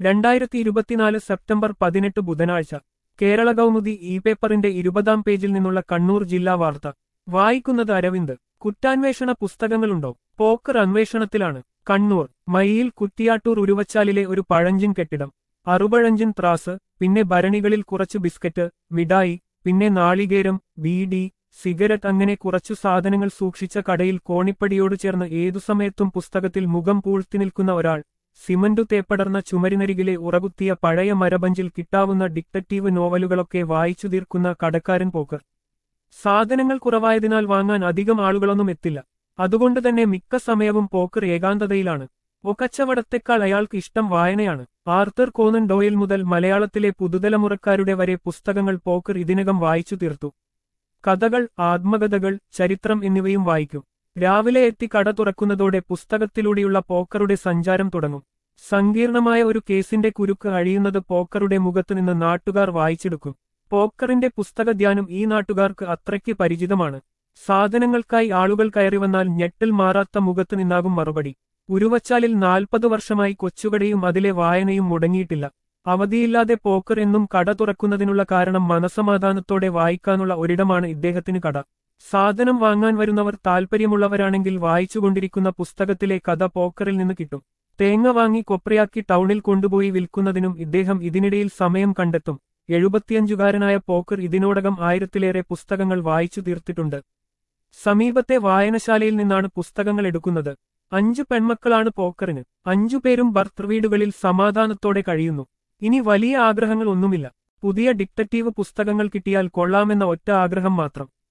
രണ്ടായിരത്തി ഇരുപത്തിനാല് സെപ്റ്റംബർ പതിനെട്ട് ബുധനാഴ്ച കേരള കൗമുദി ഇ പേപ്പറിന്റെ ഇരുപതാം പേജിൽ നിന്നുള്ള കണ്ണൂർ ജില്ലാ വാർത്ത വായിക്കുന്നത് അരവിന്ദ് കുറ്റാന്വേഷണ പുസ്തകങ്ങളുണ്ടോ പോക്കർ അന്വേഷണത്തിലാണ് കണ്ണൂർ മയ്യിൽ കുറ്റിയാട്ടൂർ ഉരുവച്ചാലിലെ ഒരു പഴഞ്ചിൻ കെട്ടിടം അറുപഴഞ്ചിൻ ത്രാസ് പിന്നെ ഭരണികളിൽ കുറച്ചു ബിസ്ക്കറ്റ് മിഠായി പിന്നെ നാളികേരം ബീഡി സിഗരറ്റ് അങ്ങനെ കുറച്ചു സാധനങ്ങൾ സൂക്ഷിച്ച കടയിൽ കോണിപ്പടിയോട് ചേർന്ന് ഏതു സമയത്തും പുസ്തകത്തിൽ മുഖം പൂഴ്ത്തി നിൽക്കുന്ന ഒരാൾ സിമന്റു തേപ്പടർന്ന ചുമരിനരികിലെ ഉറകുത്തിയ പഴയ മരബഞ്ചിൽ കിട്ടാവുന്ന ഡിറ്റക്റ്റീവ് നോവലുകളൊക്കെ വായിച്ചു തീർക്കുന്ന കടക്കാരൻ പോക്കർ സാധനങ്ങൾ കുറവായതിനാൽ വാങ്ങാൻ അധികം ആളുകളൊന്നും എത്തില്ല അതുകൊണ്ട് തന്നെ മിക്ക സമയവും പോക്കർ ഏകാന്തതയിലാണ് ഒക്കച്ചവടത്തെക്കാൾ അയാൾക്ക് ഇഷ്ടം വായനയാണ് ആർത്തർ കോനൻ ഡോയിൽ മുതൽ മലയാളത്തിലെ പുതുതലമുറക്കാരുടെ വരെ പുസ്തകങ്ങൾ പോക്കർ ഇതിനകം വായിച്ചു തീർത്തു കഥകൾ ആത്മകഥകൾ ചരിത്രം എന്നിവയും വായിക്കും രാവിലെ എത്തി കട തുറക്കുന്നതോടെ പുസ്തകത്തിലൂടെയുള്ള പോക്കറുടെ സഞ്ചാരം തുടങ്ങും സങ്കീർണമായ ഒരു കേസിന്റെ കുരുക്ക് അഴിയുന്നത് പോക്കറുടെ മുഖത്തുനിന്ന് നാട്ടുകാർ വായിച്ചെടുക്കും പോക്കറിന്റെ പുസ്തകധ്യാനം ഈ നാട്ടുകാർക്ക് അത്രയ്ക്ക് പരിചിതമാണ് സാധനങ്ങൾക്കായി ആളുകൾ കയറി വന്നാൽ ഞെട്ടിൽ മാറാത്ത മുഖത്തു നിന്നാകും മറുപടി ഉരുവച്ചാലിൽ നാൽപ്പത് വർഷമായി കൊച്ചുകടയും അതിലെ വായനയും മുടങ്ങിയിട്ടില്ല അവധിയില്ലാതെ പോക്കർ എന്നും കട തുറക്കുന്നതിനുള്ള കാരണം മനസമാധാനത്തോടെ വായിക്കാനുള്ള ഒരിടമാണ് ഇദ്ദേഹത്തിന് കട സാധനം വാങ്ങാൻ വരുന്നവർ താൽപ്പര്യമുള്ളവരാണെങ്കിൽ വായിച്ചുകൊണ്ടിരിക്കുന്ന പുസ്തകത്തിലെ കഥ പോക്കറിൽ നിന്ന് കിട്ടും തേങ്ങ വാങ്ങി കൊപ്രയാക്കി ടൗണിൽ കൊണ്ടുപോയി വിൽക്കുന്നതിനും ഇദ്ദേഹം ഇതിനിടയിൽ സമയം കണ്ടെത്തും എഴുപത്തിയഞ്ചുകാരനായ പോക്കർ ഇതിനോടകം ആയിരത്തിലേറെ പുസ്തകങ്ങൾ വായിച്ചു തീർത്തിട്ടുണ്ട് സമീപത്തെ വായനശാലയിൽ നിന്നാണ് പുസ്തകങ്ങൾ എടുക്കുന്നത് അഞ്ചു പെൺമക്കളാണ് പോക്കറിന് അഞ്ചുപേരും ഭർത്തൃവീടുകളിൽ സമാധാനത്തോടെ കഴിയുന്നു ഇനി വലിയ ആഗ്രഹങ്ങൾ ഒന്നുമില്ല പുതിയ ഡിക്റ്ററ്റീവ് പുസ്തകങ്ങൾ കിട്ടിയാൽ കൊള്ളാമെന്ന ഒറ്റ ആഗ്രഹം മാത്രം